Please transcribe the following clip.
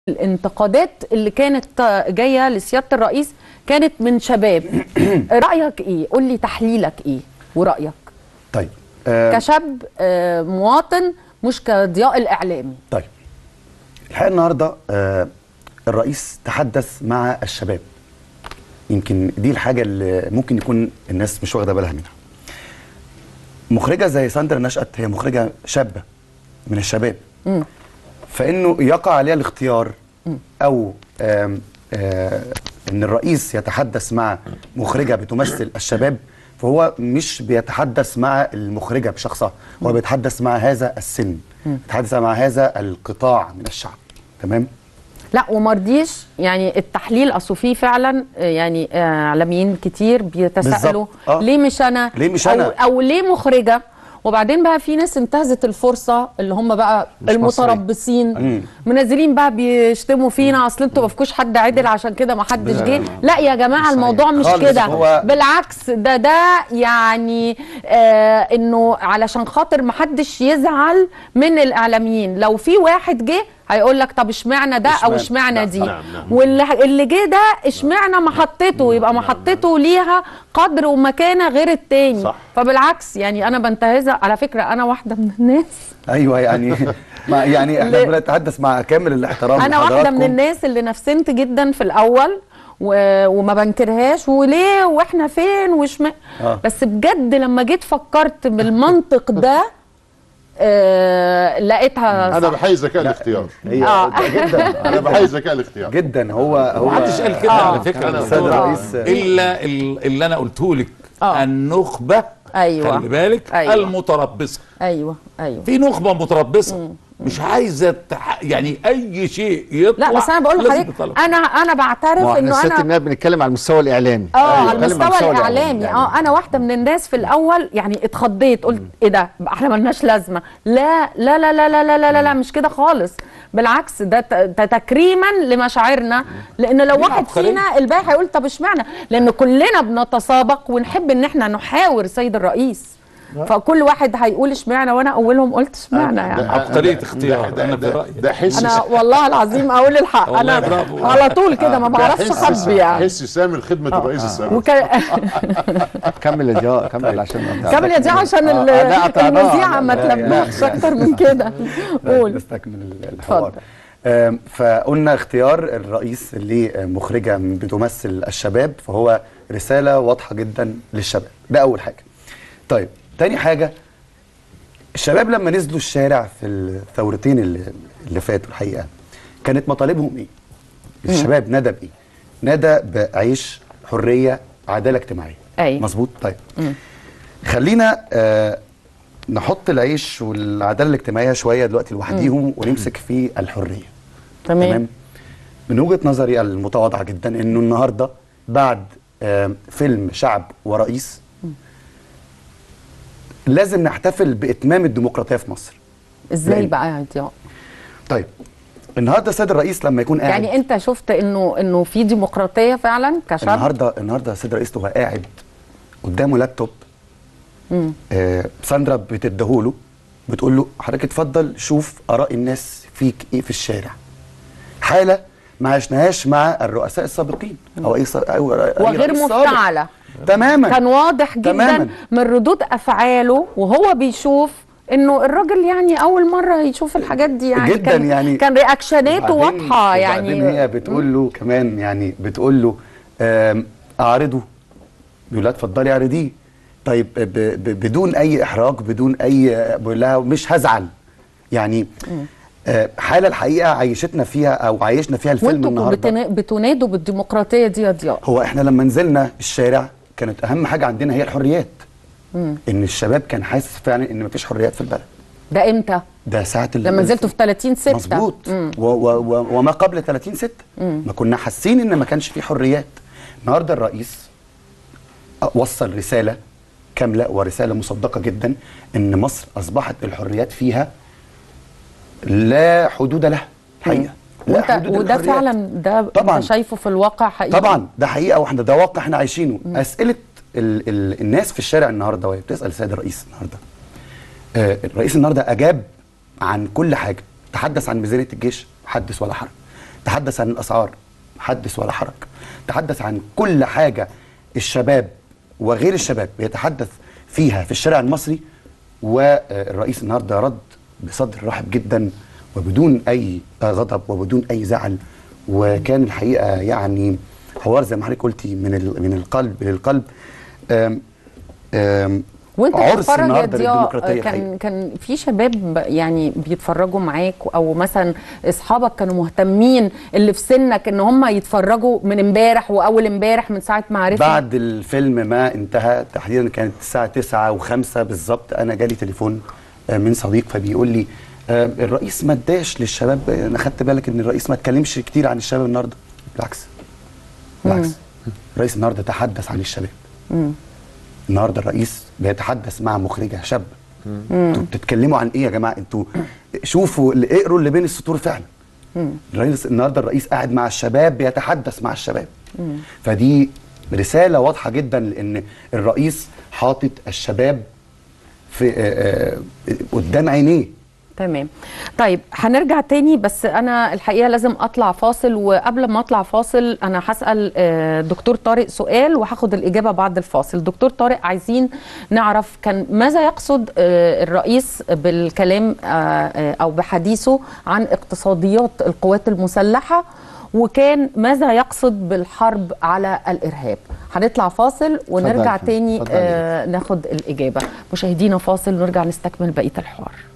الانتقادات اللي كانت جايه لسياده الرئيس كانت من شباب رايك ايه قول لي تحليلك ايه ورايك طيب آه كشاب آه، مواطن مش كضياء الاعلامي طيب الحقيقه النهارده آه الرئيس تحدث مع الشباب يمكن دي الحاجه اللي ممكن يكون الناس مش واخده بالها منها مخرجه زي ساندرا نشأت هي مخرجه شابه من الشباب مم. فانه يقع عليها الاختيار او آم آه ان الرئيس يتحدث مع مخرجه بتمثل الشباب فهو مش بيتحدث مع المخرجه بشخصها هو بيتحدث مع هذا السن بيتحدث مع هذا القطاع من الشعب تمام لا ومرضيش يعني التحليل اصله فيه فعلا آه، يعني آه، اعلاميين كتير بيتساءلوا بالظبط. آه. ليه مش انا ليه مش أو, أنا؟ او ليه مخرجه وبعدين بقى في ناس انتهزت الفرصه اللي هم بقى مش المتربصين مم. منزلين بقى بيشتموا فينا اصل انتوا ما فيكوش حد عدل عشان كده ما حدش جه لا يا جماعه الموضوع مش خالص. كده هو- بالعكس ده ده يعني آه انه علشان خاطر ما حدش يزعل من الاعلاميين لو في واحد جه هيقول لك طب اشمعنى ده او اشمعنى؟ اشمعنى دي نعم، نعم. واللي اللي جه ده اشمعنى محطته يبقى محطته ليها قدر ومكانه غير التاني صح. فبالعكس يعني انا بنتهزها على فكره انا واحده من الناس ايوه يعني ما يعني احنا ل- بنتحدث مع كامل الاحترام انا واحده من لحضراتكم. الناس اللي نفسنت جدا في الاول و... وما بنكرهاش وليه واحنا فين وش ما... آه. بس بجد لما جيت فكرت بالمنطق ده آه... لقيتها انا صح. بحيي ذكاء الاختيار هي آه. جدا انا بحيي ذكاء الاختيار جدا هو هو محدش قال كده آه. على فكره أنا يا السيد دكتور. الرئيس الا ال- اللي انا قلته لك آه. النخبه أيوة. خلي بالك أيوة. المتربصه ايوه ايوه في نخبه متربصه مش عايزه تح... يعني اي شيء يطلع لا بس انا بقول لازم لحضرتك يطلع. انا انا بعترف ما احنا انه الست انا النائب بنتكلم على المستوى الاعلامي اه على بنتكلم المستوى الاعلامي اه انا واحده من الناس في الاول يعني اتخضيت قلت ايه ده احنا ملناش لازمه لا لا لا لا لا لا لا, لا, لا مش كده خالص بالعكس ده ت- ده تكريما لمشاعرنا لان لو واحد عبقرية. فينا الباقي هيقول طب اشمعنى لان كلنا بنتسابق ونحب ان احنا نحاور سيد الرئيس فكل واحد هيقول اشمعنى وانا اولهم قلت اشمعنى يعني عبقرية ده- اختيار، ده- أنا في ده- رأيي. ده حس انا والله العظيم اقول الحق والله انا برافو. على طول كده ما ده بعرفش حس- اخبي يعني حس سامي خدمه الرئيس السابق وك... كمل يا ضياء كمل عشان ما كمل يا دي عشان آه، ال- لا، قطعناها. المذيعه ما لا، لا، تلبخش يعني- اكتر من كده قول نستكمل الحوار اتفضل. آم، فقلنا اختيار الرئيس لمخرجة بتمثل الشباب فهو رسالة واضحة جدا للشباب ده أول حاجة طيب تاني حاجة الشباب لما نزلوا الشارع في الثورتين اللي, اللي فاتوا الحقيقة كانت مطالبهم ايه؟ الشباب نادى بايه؟ نادى بعيش حرية عدالة اجتماعية أيوة. مظبوط طيب خلينا آه نحط العيش والعداله الاجتماعيه شويه دلوقتي لوحديهم ونمسك في الحريه تمام من وجهه نظري المتواضعه جدا انه النهارده بعد آم، فيلم شعب ورئيس لازم نحتفل باتمام الديمقراطيه في مصر ازاي لأن- بقى يا ضياء طيب النهارده السيد الرئيس لما يكون قاعد يعني انت شفت انه انه في ديمقراطيه فعلا كشعب النهارده النهارده السيد الرئيس هو قاعد قدامه لابتوب آه ساندرا بتديهوله بتقول له حضرتك اتفضل شوف اراء الناس فيك ايه في الشارع حاله ما عشناهاش مع الرؤساء السابقين او اي, ص- أو أي وغير رئيس سابق. مفتعله تماما كان واضح جدا تماماً. من ردود افعاله وهو بيشوف انه الراجل يعني اول مره يشوف الحاجات دي يعني جداً كان يعني. كان رياكشناته وبعدين- واضحه وبعدين يعني هي بتقول له كمان يعني بتقول له آم، اعرضه بيقول لها اتفضلي اعرضيه طيب ب ب بدون اي احراج بدون اي بيقول لها مش هزعل يعني آه، حاله الحقيقه عيشتنا فيها او عايشنا فيها الفيلم وانتوا النهارده بتنا- بتنادوا بالديمقراطيه دي يا ضياء هو احنا لما نزلنا الشارع كانت اهم حاجه عندنا هي الحريات ان الشباب كان حاسس فعلا ان مفيش حريات في البلد ده امتى ده ساعه ال- لما نزلتوا في 30 6 مظبوط و و و وما قبل 30 6 ما كنا حاسين ان ما كانش في حريات النهارده الرئيس وصل رساله كامله ورساله مصدقه جدا ان مصر اصبحت الحريات فيها لا حدود لها الحقيقه لا وانت حدود وده للحريات. فعلا ده طبعاً. انت شايفه في الواقع حقيقي طبعا ده حقيقه واحنا ده واقع احنا عايشينه اسئله ال ال الناس في الشارع النهارده وهي بتسال السيد الرئيس النهارده آه الرئيس النهارده اجاب عن كل حاجه تحدث عن ميزانيه الجيش حدث ولا حرج تحدث عن الاسعار حدث ولا حرج تحدث عن كل حاجه الشباب وغير الشباب بيتحدث فيها في الشارع المصري والرئيس النهارده رد بصدر رحب جدا وبدون اي غضب وبدون اي زعل وكان الحقيقه يعني حوار زي ما حضرتك قلتي من ال- من القلب للقلب أم أم وانت عرس بتتفرج يا النهارده ضياء للديمقراطيه الحقيقة. كان كان في شباب يعني بيتفرجوا معاك او مثلا اصحابك كانوا مهتمين اللي في سنك ان هم يتفرجوا من امبارح واول امبارح من ساعه ما عرفنا بعد الفيلم ما انتهى تحديدا كانت الساعة 9 و5 بالظبط أنا جالي تليفون آه، من صديق فبيقول لي آه، الرئيس ما اداش للشباب أنا خدت بالك إن الرئيس ما اتكلمش كتير عن الشباب النهارده بالعكس بالعكس الرئيس النهارده تحدث عن الشباب النهارده الرئيس بيتحدث مع مخرجة شاب انتوا بتتكلموا عن ايه يا جماعه انتوا شوفوا اللي اقروا اللي بين السطور فعلا الرئيس النهارده الرئيس قاعد مع الشباب بيتحدث مع الشباب فدي رساله واضحه جدا لان الرئيس حاطط الشباب في آه، آه، قدام عينيه تمام طيب هنرجع تاني بس انا الحقيقه لازم اطلع فاصل وقبل ما اطلع فاصل انا هسال آه، دكتور طارق سؤال وهاخد الاجابه بعد الفاصل دكتور طارق عايزين نعرف كان ماذا يقصد آه، الرئيس بالكلام آه، آه، او بحديثه عن اقتصاديات القوات المسلحه وكان ماذا يقصد بالحرب على الارهاب هنطلع فاصل ونرجع اتفضل. تاني اتفضل يا آه، ناخد الاجابه مشاهدينا فاصل ونرجع نستكمل بقيه الحوار